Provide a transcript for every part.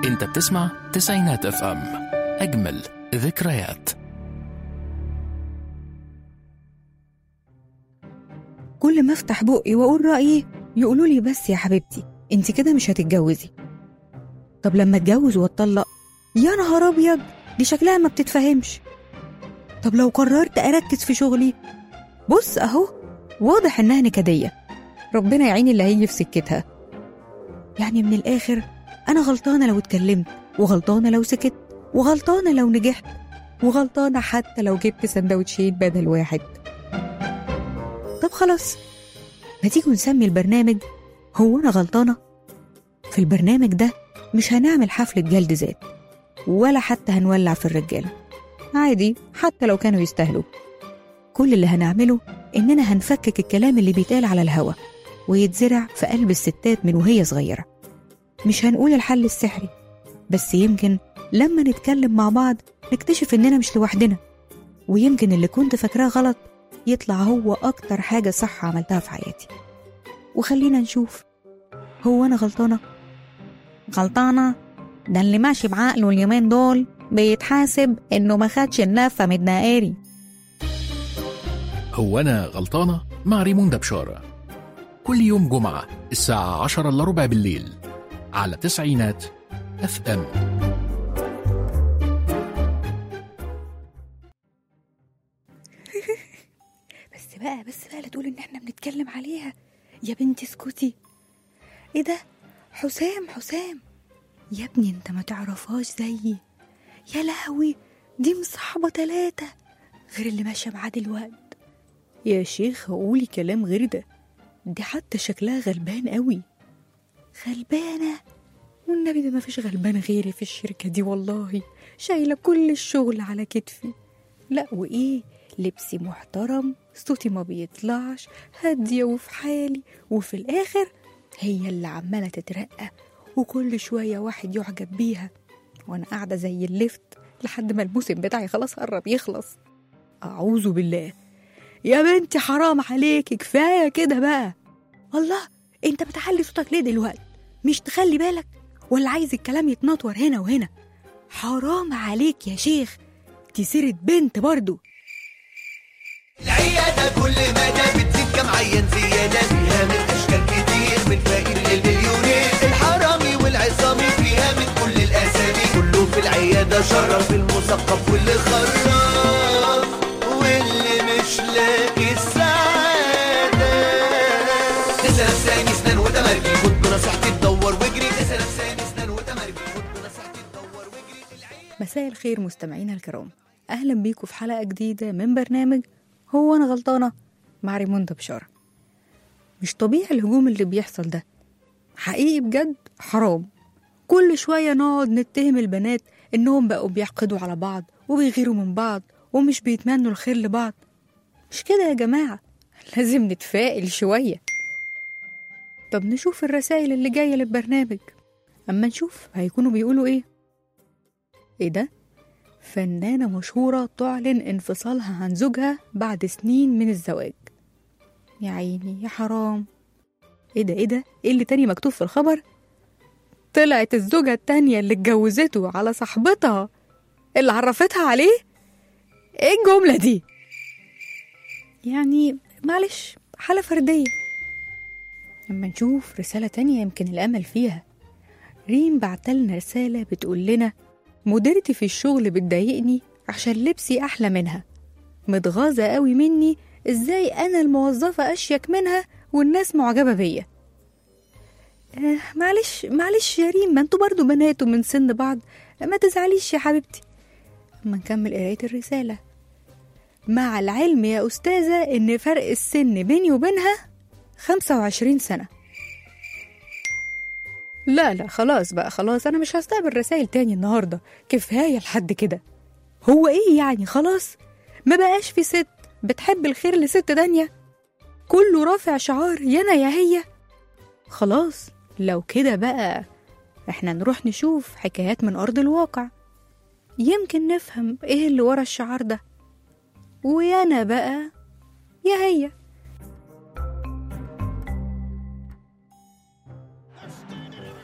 انت بتسمع تسعينات اف ام اجمل ذكريات كل ما افتح بقي واقول رايي يقولوا لي بس يا حبيبتي انت كده مش هتتجوزي طب لما اتجوز واتطلق يا نهار ابيض دي شكلها ما بتتفهمش طب لو قررت اركز في شغلي بص اهو واضح انها نكديه ربنا يعين اللي هيجي في سكتها يعني من الاخر انا غلطانه لو اتكلمت وغلطانه لو سكت وغلطانه لو نجحت وغلطانه حتى لو جبت سندوتشين بدل واحد طب خلاص ما تيجوا نسمي البرنامج هو أنا غلطانة؟ في البرنامج ده مش هنعمل حفلة جلد ذات ولا حتى هنولع في الرجالة عادي حتى لو كانوا يستاهلوا كل اللي هنعمله إننا هنفكك الكلام اللي بيتقال على الهوا ويتزرع في قلب الستات من وهي صغيرة مش هنقول الحل السحري بس يمكن لما نتكلم مع بعض نكتشف إننا مش لوحدنا ويمكن اللي كنت فاكراه غلط يطلع هو أكتر حاجة صح عملتها في حياتي وخلينا نشوف هو أنا غلطانة؟ غلطانة؟ ده اللي ماشي بعقله اليومين دول بيتحاسب إنه ما خدش اللفة من الدقاري هو انا غلطانه مع ريموندا بشاره كل يوم جمعه الساعه 10 الا ربع بالليل على تسعينات اف ام بس بقى بس بقى لا تقول إن إحنا بنتكلم عليها يا بنتي اسكتي إيه ده؟ حسام حسام يا ابني أنت ما تعرفهاش زيي يا لهوي دي مصاحبة تلاتة غير اللي ماشية معاه دلوقتي يا شيخ قولي كلام غير ده دي حتى شكلها غلبان قوي غلبانة والنبي ده ما فيش غلبان غيري في الشركة دي والله شايلة كل الشغل على كتفي لا وإيه لبسي محترم صوتي ما بيطلعش هادية وفي حالي وفي الآخر هي اللي عمالة تترقى وكل شوية واحد يعجب بيها وأنا قاعدة زي اللفت لحد ما الموسم بتاعي خلاص قرب يخلص أعوذ بالله يا بنتي حرام عليكي كفاية كده بقى الله انت بتعلي صوتك ليه دلوقتي مش تخلي بالك ولا عايز الكلام يتنطور هنا وهنا حرام عليك يا شيخ دي سيرة بنت برضو العيادة كل مدى بتزيد كم عيان زيادة فيها من أشكال كتير من فقير للمليونير الحرامي والعصامي فيها من كل الأسامي كله في العيادة شرف المثقف واللي خرف واللي مش لاقي السعادة تسلم ثاني اسنان وتمرجي خد بنصيحتي تدور واجري تسلم ثاني اسنان وتمرجي خد بنصيحتي تدور واجري العيادة مساء الخير مستمعينا الكرام أهلا بيكم في حلقة جديدة من برنامج هو أنا غلطانة مع ريموندا بشارة مش طبيعي الهجوم اللي بيحصل ده حقيقي بجد حرام كل شوية نقعد نتهم البنات إنهم بقوا بيحقدوا على بعض وبيغيروا من بعض ومش بيتمنوا الخير لبعض مش كده يا جماعة لازم نتفائل شوية طب نشوف الرسائل اللي جاية للبرنامج أما نشوف هيكونوا بيقولوا إيه إيه ده؟ فنانة مشهورة تعلن انفصالها عن زوجها بعد سنين من الزواج يا عيني يا حرام ايه ده ايه ده ايه اللي تاني مكتوب في الخبر طلعت الزوجة التانية اللي اتجوزته على صاحبتها اللي عرفتها عليه ايه الجملة دي يعني معلش حالة فردية لما نشوف رسالة تانية يمكن الأمل فيها ريم بعتلنا رسالة بتقول لنا مديرتي في الشغل بتضايقني عشان لبسي أحلى منها متغاظة قوي مني إزاي أنا الموظفة أشيك منها والناس معجبة بيا آه معلش معلش يا ريم ما انتوا برضو بنات ومن سن بعض ما تزعليش يا حبيبتي أما نكمل قراية الرسالة مع العلم يا أستاذة إن فرق السن بيني وبينها خمسة وعشرين سنة لا لا خلاص بقى خلاص أنا مش هستقبل رسائل تاني النهاردة كفاية لحد كده هو إيه يعني خلاص ما بقاش في ست بتحب الخير لست تانية كله رافع شعار يانا يا هي خلاص لو كده بقى احنا نروح نشوف حكايات من أرض الواقع يمكن نفهم ايه اللي ورا الشعار ده ويانا بقى يا هي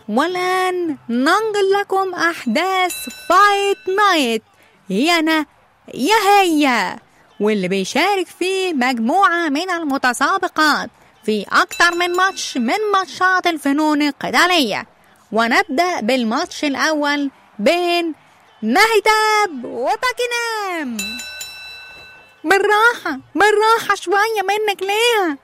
والآن ننقل لكم أحداث فايت نايت يا أنا يا هي واللي بيشارك فيه مجموعة من المتسابقات في أكتر من ماتش من ماتشات الفنون القتالية ونبدأ بالماتش الأول بين مهتاب وباكنام بالراحة بالراحة شوية منك ليه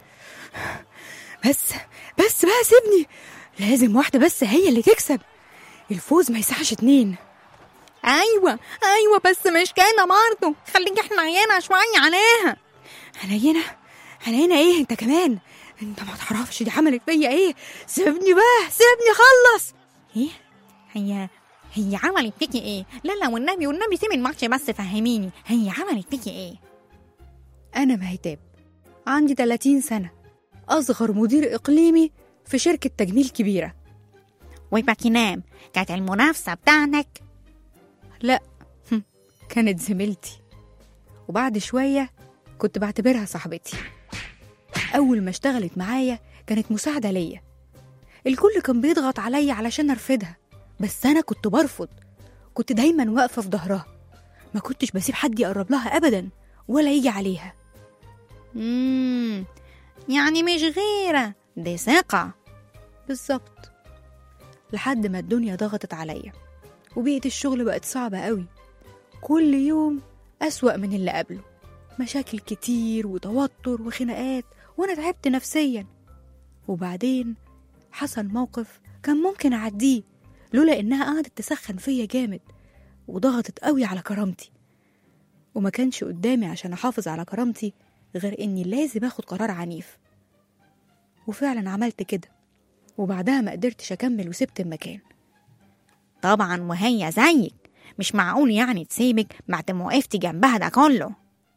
بس بس بقى سيبني لازم واحدة بس هي اللي تكسب الفوز ما يسعش اتنين أيوة أيوة بس مش كده برضه خليك احنا عينا شوية عليها حنينة حنينة ايه انت كمان انت ما تعرفش دي عملت فيا ايه سيبني بقى سيبني خلص ايه هي هي عملت فيكي ايه لا لا والنبي والنبي سيبي الماتش بس فهميني هي عملت فيكي ايه انا مهتاب عندي 30 سنة اصغر مدير اقليمي في شركة تجميل كبيرة وباكينام كانت المنافسة بتاعتك لا هم، كانت زميلتي وبعد شوية كنت بعتبرها صاحبتي أول ما اشتغلت معايا كانت مساعدة ليا الكل كان بيضغط عليا علشان أرفدها بس أنا كنت برفض كنت دايما واقفة في ظهرها ما كنتش بسيب حد يقرب لها أبدا ولا يجي عليها مم. يعني مش غيرة دي ثقة بالظبط لحد ما الدنيا ضغطت عليا وبيئة الشغل بقت صعبة قوي كل يوم أسوأ من اللي قبله مشاكل كتير وتوتر وخناقات وأنا تعبت نفسيا وبعدين حصل موقف كان ممكن أعديه لولا إنها قعدت تسخن فيا جامد وضغطت قوي على كرامتي وما كانش قدامي عشان أحافظ على كرامتي غير إني لازم أخد قرار عنيف وفعلا عملت كده وبعدها ما قدرتش أكمل وسبت المكان طبعا وهي زيك مش معقول يعني تسيبك بعد ما وقفتي جنبها ده كله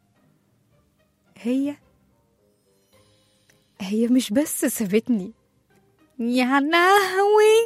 هي هي مش بس سابتني يا لهوي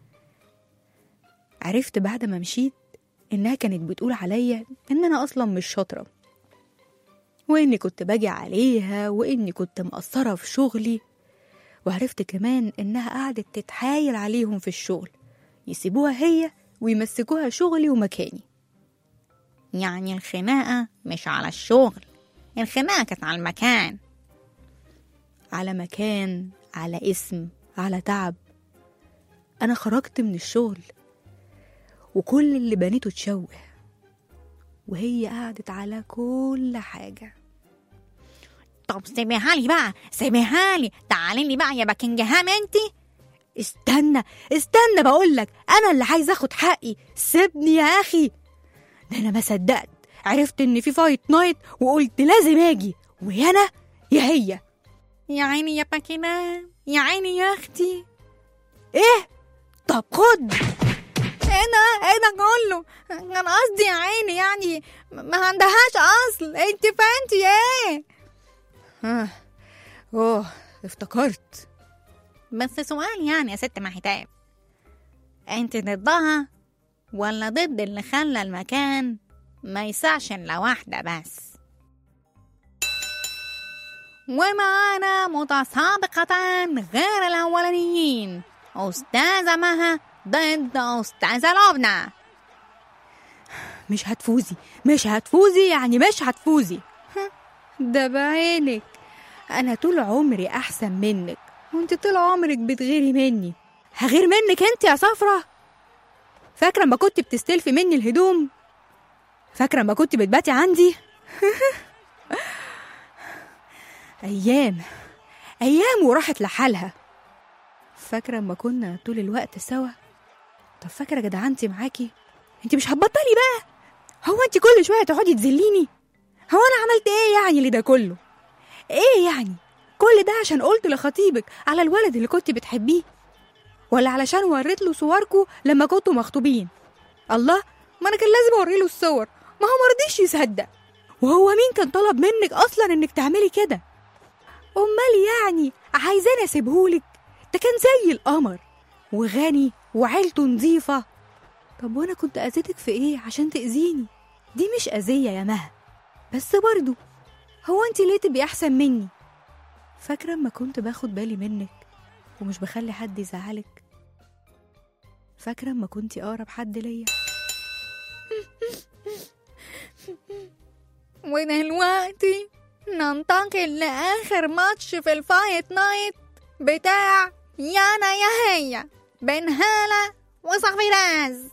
عرفت بعد ما مشيت إنها كانت بتقول عليا إن أنا أصلا مش شاطرة وإني كنت باجي عليها وإني كنت مقصرة في شغلي وعرفت كمان إنها قعدت تتحايل عليهم في الشغل يسيبوها هي ويمسكوها شغلي ومكاني يعني الخناقة مش على الشغل الخناقة كانت على المكان على مكان على اسم على تعب أنا خرجت من الشغل وكل اللي بنيته اتشوه وهي قعدت على كل حاجة طب سيبيها لي بقى سيبيها لي تعالي لي بقى يا باكنجهام انتي استنى استنى بقولك أنا اللي عايز أخد حقي سيبني يا أخي ده أنا ما صدقت عرفت إن في فايت نايت وقلت لازم أجي ويا أنا يا هي يا عيني يا باكينام يا عيني يا اختي إيه طب خد ايه ده ايه ده كله كان قصدي يا عيني يعني ما عندهاش اصل انت فانتي ايه آه. أوه افتكرت بس سؤال يعني يا ست مهتاب انت ضدها ولا ضد اللي خلى المكان ما يسعش الا واحدة بس ومعانا متسابقتان غير الأولانيين أستاذة مها ضد أستاذة لبنى مش هتفوزي مش هتفوزي يعني مش هتفوزي ده بعينك انا طول عمري احسن منك وانت طول عمرك بتغيري مني هغير منك انت يا صفرة فاكرة ما كنت بتستلفي مني الهدوم فاكرة ما كنت بتباتي عندي ايام ايام وراحت لحالها فاكرة ما كنا طول الوقت سوا طب فاكرة جدعنتي معاكي انت مش هتبطلي بقى هو انت كل شويه تقعدي تذليني هو انا عملت ايه يعني لده كله ايه يعني كل ده عشان قلت لخطيبك على الولد اللي كنت بتحبيه ولا علشان وريت له صوركوا لما كنتوا مخطوبين الله ما انا كان لازم اوري له الصور ما هو مرضيش يصدق وهو مين كان طلب منك اصلا انك تعملي كده امال يعني عايزاني اسيبهولك ده كان زي القمر وغني وعيلته نظيفه طب وانا كنت اذيتك في ايه عشان تاذيني دي مش اذيه يا مها بس برضو هو انت ليه تبقي احسن مني فاكره اما كنت باخد بالي منك ومش بخلي حد يزعلك فاكرة اما كنتي أقرب حد ليا ودلوقتي ننتقل لآخر ماتش في الفايت نايت بتاع يانا يا هي بين هالة وصفيراز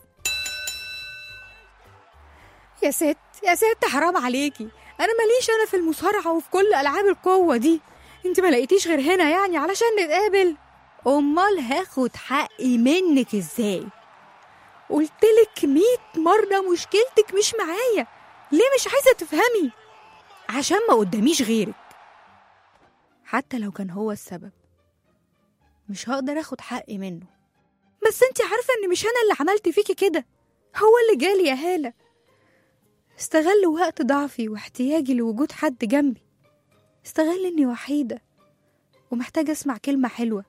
يا ست يا ست حرام عليكي انا ماليش انا في المصارعه وفي كل العاب القوه دي انت ما لقيتيش غير هنا يعني علشان نتقابل امال هاخد حقي منك ازاي قلتلك ميت مره مشكلتك مش معايا ليه مش عايزه تفهمي عشان ما قداميش غيرك حتى لو كان هو السبب مش هقدر اخد حقي منه بس انت عارفه ان مش انا اللي عملت فيكي كده هو اللي جالي يا هاله استغل وقت ضعفي واحتياجي لوجود حد جنبي استغل اني وحيدة ومحتاجة اسمع كلمة حلوة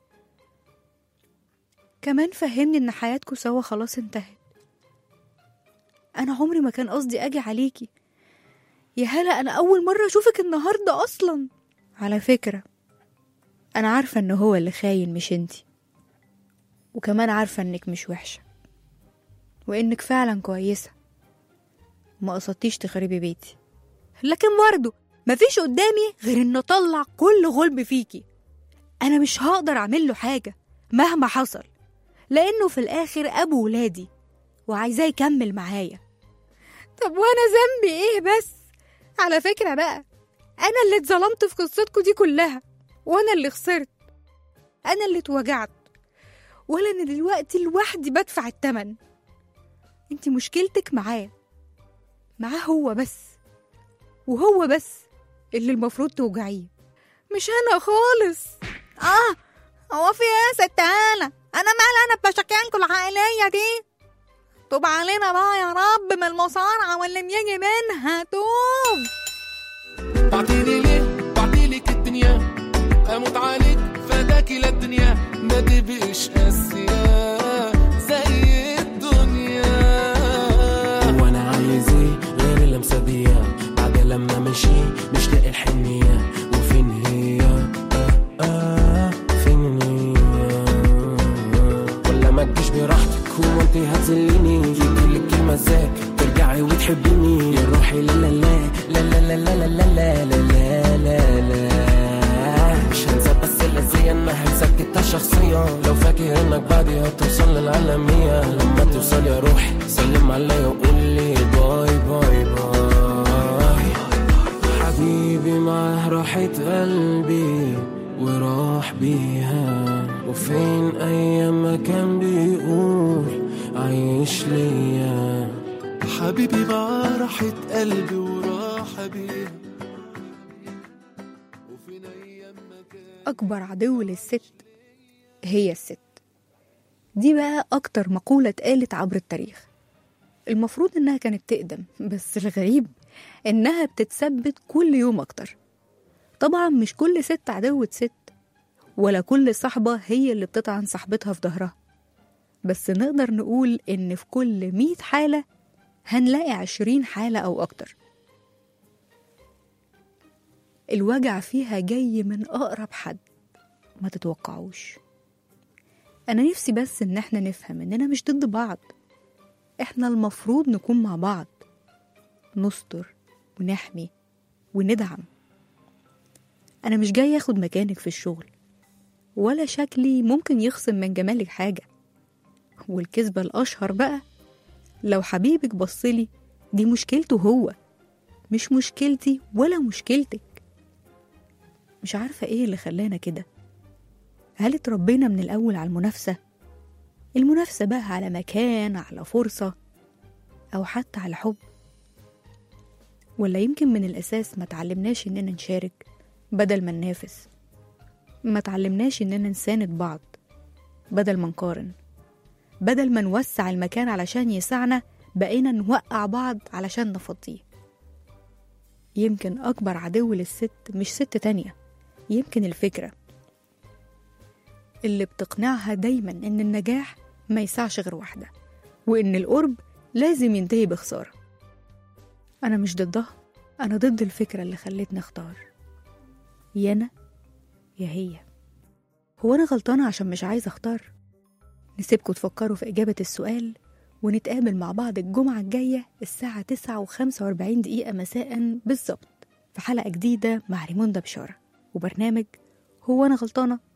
كمان فهمني ان حياتكوا سوا خلاص انتهت انا عمري ما كان قصدي اجي عليكي يا هلا انا اول مرة اشوفك النهاردة اصلا على فكرة انا عارفة ان هو اللي خاين مش انتي وكمان عارفة انك مش وحشة وانك فعلا كويسة ما قصدتيش تخربي بيتي لكن برضه مفيش قدامي غير ان اطلع كل غلب فيكي انا مش هقدر اعمل له حاجه مهما حصل لانه في الاخر ابو ولادي وعايزاه يكمل معايا طب وانا ذنبي ايه بس على فكره بقى انا اللي اتظلمت في قصتكم دي كلها وانا اللي خسرت انا اللي اتوجعت ولا انا دلوقتي لوحدي بدفع التمن انت مشكلتك معاه معاه هو بس وهو بس اللي المفروض توجعيه مش انا خالص اه هو في ايه يا ست هالة انا مالي انا بمشاكلكم العائلية دي طوب علينا بقى يا رب من المصارعة واللي بيجي منها توب بعتيلي ليه بعتيلك الدنيا اموت عليك فداكي للدنيا ما تبقيش قاسية زي الدنيا وانا عايز ايه غير اللمسة دي بعد لما مشي مش لاقي الحنية وفين هي آه آه فين هي ولا ما تجيش براحتك هو انت هتذليني يجيلك كلمة ازاي ترجعي وتحبيني يا روحي لا لا لا لا لا لا لا لا لا لا لا لا مش هنسى بس الأذية انها هتسكتها شخصيا لو فاكر انك بعدي هتوصل للعالمية لما توصل يا روحي سلم عليا وقول لي باي باي باي حبيبي معاه راحت قلبي وراح بيها وفين ايام ما كان بيقول عايش ليا حبيبي معاه راحت قلبي وراح بيها وفين ايام ما كان أكبر عدو للست هي الست دي بقى أكتر مقولة اتقالت عبر التاريخ المفروض إنها كانت تقدم بس الغريب إنها بتتثبت كل يوم أكتر طبعا مش كل ست عدوة ست ولا كل صاحبة هي اللي بتطعن صاحبتها في ظهرها بس نقدر نقول إن في كل مية حالة هنلاقي عشرين حالة أو أكتر الوجع فيها جاي من أقرب حد ما تتوقعوش أنا نفسي بس إن احنا نفهم إننا مش ضد بعض احنا المفروض نكون مع بعض نستر ونحمي وندعم أنا مش جاي أخد مكانك في الشغل ولا شكلي ممكن يخصم من جمالك حاجة والكذبة الأشهر بقى لو حبيبك بصلي دي مشكلته هو مش مشكلتي ولا مشكلتك مش عارفة ايه اللي خلانا كده هل اتربينا من الأول على المنافسة؟ المنافسة بقى على مكان على فرصة أو حتى على حب ولا يمكن من الأساس ما تعلمناش إننا نشارك بدل ما ننافس ما تعلمناش إننا نساند بعض بدل ما نقارن بدل ما نوسع المكان علشان يسعنا بقينا نوقع بعض علشان نفضيه يمكن أكبر عدو للست مش ست تانية يمكن الفكرة اللي بتقنعها دايما إن النجاح ما يسعش غير واحدة وإن القرب لازم ينتهي بخسارة أنا مش ضدها أنا ضد الفكرة اللي خلتني أختار يا أنا يا هي هو أنا غلطانة عشان مش عايزة أختار نسيبكم تفكروا في إجابة السؤال ونتقابل مع بعض الجمعة الجاية الساعة 9 وخمسة وأربعين دقيقة مساء بالظبط في حلقة جديدة مع ريموندا بشارة وبرنامج هو أنا غلطانة